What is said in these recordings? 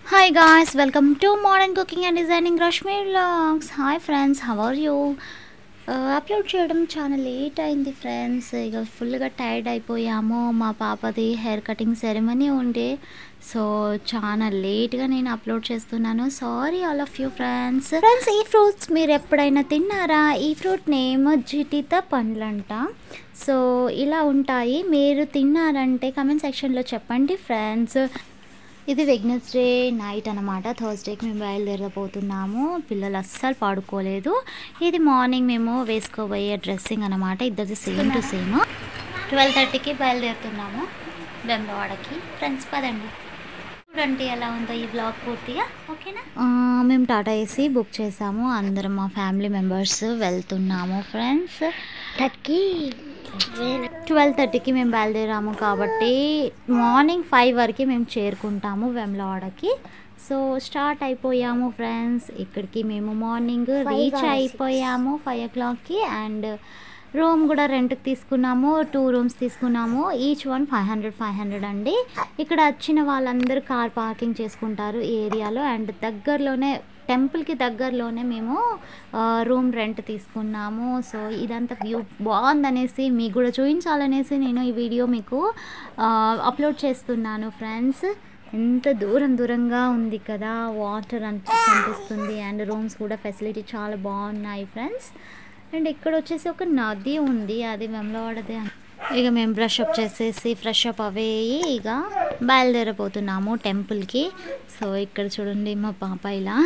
Hi guys, welcome to Modern Cooking and Designing Rashmi Vlogs. Hi friends, how are you? Upload చేయడం చాలా late అయింది friends ఇక ఫుల్గా tired అయిపోయాము మా పాపది హెయిర్ కటింగ్ సెరమనీ ఉండే సో చాలా లేట్గా నేను అప్లోడ్ చేస్తున్నాను sorry all of you friends friends ఈ ఫ్రూట్స్ మీరు ఎప్పుడైనా తిన్నారా ఈ ఫ్రూట్ నేమ్ జిటిత పండ్లంట సో ఇలా ఉంటాయి మీరు తిన్నారంటే కమెంట్ సెక్షన్లో చెప్పండి ఫ్రెండ్స్ ఇది వెగ్నెస్డే నైట్ అనమాట థర్స్డేకి మేము బయలుదేరబోతున్నాము పిల్లలు అస్సలు పాడుకోలేదు ఇది మార్నింగ్ మేము వేసుకోబోయే డ్రెస్సింగ్ అనమాట ఇద్దరిది సేమ్ టు సేమ్ ట్వెల్వ్ థర్టీకి బయలుదేరుతున్నాము బెంబవాడకి ఫ్రెండ్స్ పదండి చూడండి ఎలా ఉందో ఈ బ్లాగ్ పూర్తిగా ఓకేనా మేము టాటా ఏసీ బుక్ చేసాము అందరం మా ఫ్యామిలీ మెంబర్స్ వెళ్తున్నాము ఫ్రెండ్స్ థర్టీకి ట్వెల్వ్ థర్టీకి మేము బయలుదేరాము కాబట్టి మార్నింగ్ ఫైవ్ వరకు మేము చేరుకుంటాము వెమ్లవాడకి సో స్టార్ట్ అయిపోయాము ఫ్రెండ్స్ ఇక్కడికి మేము మార్నింగ్ రీచ్ అయిపోయాము ఫైవ్ ఓ క్లాక్కి అండ్ రూమ్ కూడా రెంట్కి తీసుకున్నాము టూ రూమ్స్ తీసుకున్నాము each one five hundred five hundred అండి ఇక్కడ వచ్చిన వాళ్ళందరూ కార్ పార్కింగ్ చేసుకుంటారు ఈ ఏరియాలో అండ్ దగ్గరలోనే టెంపుల్కి దగ్గరలోనే మేము రూమ్ రెంట్ తీసుకున్నాము సో ఇదంతా వ్యూ బాగుందనేసి మీకు కూడా చూపించాలనేసి నేను ఈ వీడియో మీకు అప్లోడ్ చేస్తున్నాను ఫ్రెండ్స్ ఎంత దూరం దూరంగా ఉంది కదా వాటర్ అంత కనిపిస్తుంది అండ్ రూమ్స్ కూడా ఫెసిలిటీ చాలా బాగున్నాయి ఫ్రెండ్స్ అండ్ ఇక్కడ వచ్చేసి ఒక నది ఉంది అది వెమ్లవాడదే ఇక మేము బ్రష్ అప్ చేసేసి ఫ్రెష్ అప్ అవేయి ఇక బయలుదేరబోతున్నాము టెంపుల్కి సో ఇక్కడ చూడండి మా పాప ఇలా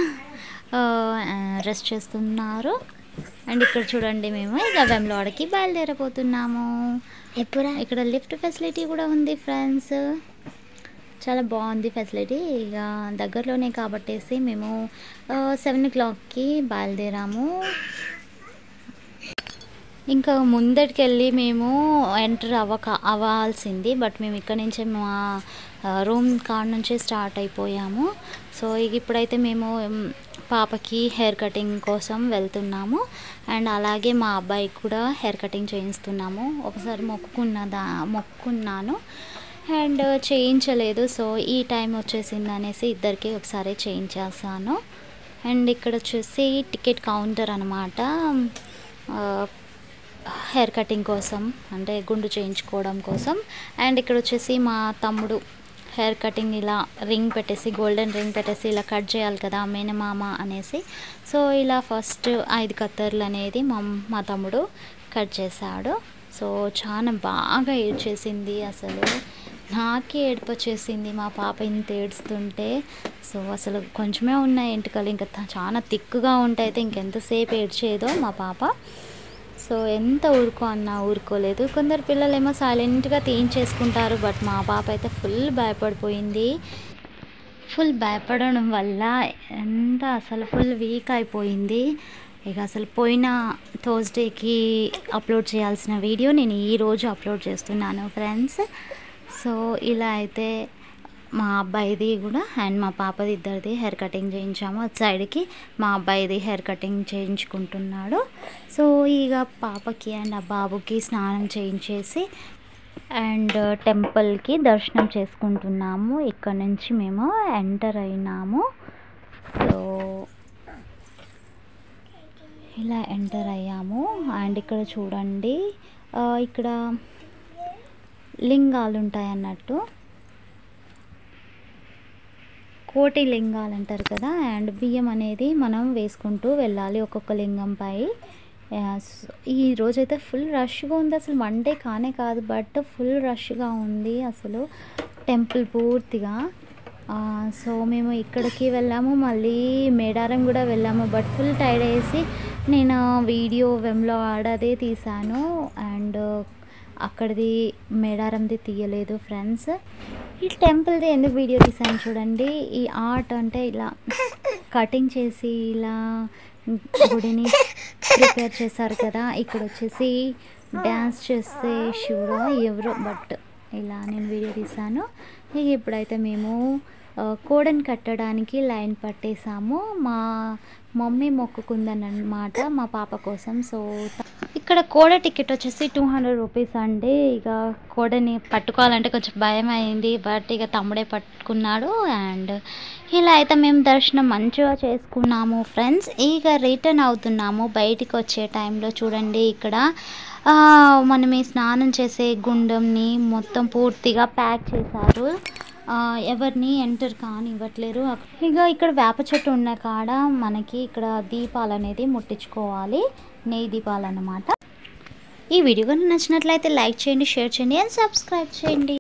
రెస్ట్ చేస్తున్నారు అండ్ ఇక్కడ చూడండి మేము ఇక వెమ్లవాడకి బయలుదేరబోతున్నాము ఎప్పుడా ఇక్కడ లిఫ్ట్ ఫెసిలిటీ కూడా ఉంది ఫ్రెండ్స్ చాలా బాగుంది ఫెసిలిటీ ఇక దగ్గరలోనే కాబట్టేసి మేము సెవెన్ ఓ క్లాక్కి బయలుదేరాము ఇంకా ముందటికి వెళ్ళి మేము ఎంటర్ అవ్వక అవ్వాల్సింది బట్ మేము ఇక్కడ నుంచే మా రూమ్ కాడ నుంచే స్టార్ట్ అయిపోయాము సో ఇక ఇప్పుడైతే మేము మ్, పాపకి హెయిర్ కటింగ్ కోసం వెళ్తున్నాము అండ్ అలాగే మా అబ్బాయికి కూడా హెయిర్ కటింగ్ చేయిస్తున్నాము ఒకసారి మొక్కుకున్నదా మొక్కుకున్నాను అండ్ చేయించలేదు సో ఈ టైం వచ్చేసింది అనేసి ఇద్దరికి ఒకసారి చేయించేస్తాను అండ్ ఇక్కడ వచ్చేసి టికెట్ కౌంటర్ అనమాట హెయిర్ కటింగ్ కోసం అంటే గుండు చేయించుకోవడం కోసం అండ్ ఇక్కడ వచ్చేసి మా తమ్ముడు హెయిర్ కటింగ్ ఇలా రింగ్ పెట్టేసి గోల్డెన్ రింగ్ పెట్టేసి ఇలా కట్ చేయాలి కదా మేనమామ అనేసి సో ఇలా ఫస్ట్ ఐదు కత్తర్లు అనేది మా మా తమ్ముడు కట్ చేశాడు సో చాలా బాగా ఏడ్చేసింది అసలు నాకే ఏడుపు వచ్చేసింది మా పాప ఇంత ఏడుస్తుంటే సో అసలు కొంచెమే ఉన్నాయి ఎంటుకలు ఇంకా త- చాలా తిక్కుగా ఉంటే అయితే ఇంకెంతసేపు ఏడ్చేదో మా పాప సో ఎంత ఊరుకో అన్నా ఊరుకోలేదు కొందరు పిల్లలు ఏమో సైలెంట్గా తీయించేసుకుంటారు బట్ మా పాప అయితే ఫుల్ భయపడిపోయింది ఫుల్ భయపడడం వల్ల ఎంత అసలు ఫుల్ వీక్ అయిపోయింది ఇక అసలు పోయిన థర్స్డేకి అప్లోడ్ చేయాల్సిన వీడియో నేను ఈరోజు అప్లోడ్ చేస్తున్నాను ఫ్రెండ్స్ సో ఇలా అయితే మా అబ్బాయిది కూడా అండ్ మా పాపది ఇద్దరిది హెయిర్ కటింగ్ చేయించాము అటు సైడ్కి మా అబ్బాయిది హెయిర్ కటింగ్ చేయించుకుంటున్నాడు సో ఇక పాపకి అండ్ ఆ బాబుకి స్నానం చేయించేసి అండ్ టెంపుల్కి దర్శనం చేసుకుంటున్నాము ఇక్కడ నుంచి మేము ఎంటర్ అయినాము సో ఇలా ఎంటర్ అయ్యాము అండ్ ఇక్కడ చూడండి ఆ, ఇక్కడ లింగాలు ఉంటాయి అన్నట్టు కోటి లింగాలు అంటారు కదా అండ్ బియ్యం అనేది మనం వేసుకుంటూ వెళ్ళాలి ఒక్కొక్క లింగంపై ఆ, స్- ఈ రోజైతే ఫుల్ రష్గా ఉంది అసలు వన్ డే కానే కాదు బట్ ఫుల్ రష్గా ఉంది అసలు టెంపుల్ పూర్తిగా ఆ, సో మేము ఇక్కడికి వెళ్ళాము మళ్ళీ మేడారం కూడా వెళ్ళాము బట్ ఫుల్ టైర్డ్ వేసి నేను వీడియో వెమ్లో ఆడదే తీసాను అండ్ అక్కడిది మేడారంది తీయలేదు ఫ్రెండ్స్ ఈ టెంపుల్ది ఎందుకు వీడియో తీసాను చూడండి ఈ ఆర్ట్ అంటే ఇలా కటింగ్ చేసి ఇలా గుడిని ప్రిపేర్ చేశారు కదా ఇక్కడ వచ్చేసి డ్యాన్స్ చేస్తే శివుడు ఎవరో బట్ ఇలా నేను వీడియో తీసాను ఇక ఇప్పుడైతే మేము ఆ, కోడని కట్టడానికి లైన్ పట్టేసాము మా మమ్మీ మొక్కుకుందనమాట మా పాప కోసం సో ఇక్కడ కోడ టికెట్ వచ్చేసి టూ హండ్రెడ్ రూపీస్ అండి ఇక కోడని పట్టుకోవాలంటే కొంచెం భయం అయింది బట్ ఇక తమ్ముడే పట్టుకున్నాడు అండ్ ఇలా అయితే మేము దర్శనం మంచిగా చేసుకున్నాము ఫ్రెండ్స్ ఇక రిటర్న్ అవుతున్నాము బయటికి వచ్చే టైంలో చూడండి ఇక్కడ ఆ, మనం ఈ స్నానం చేసే గుండంని మొత్తం పూర్తిగా ప్యాక్ చేశారు ఆ, ఎవరిని ఎంటర్ కానివ్వట్లేరు ఇక ఇక్కడ వేప చెట్టు ఉన్న కాడ మనకి ఇక్కడ దీపాలు అనేది ముట్టించుకోవాలి నెయ్యి దీపాలు అన్నమాట ఈ వీడియో కనుక నచ్చినట్లయితే లైక్ చేయండి షేర్ చేయండి అండ్ సబ్స్క్రైబ్ చేయండి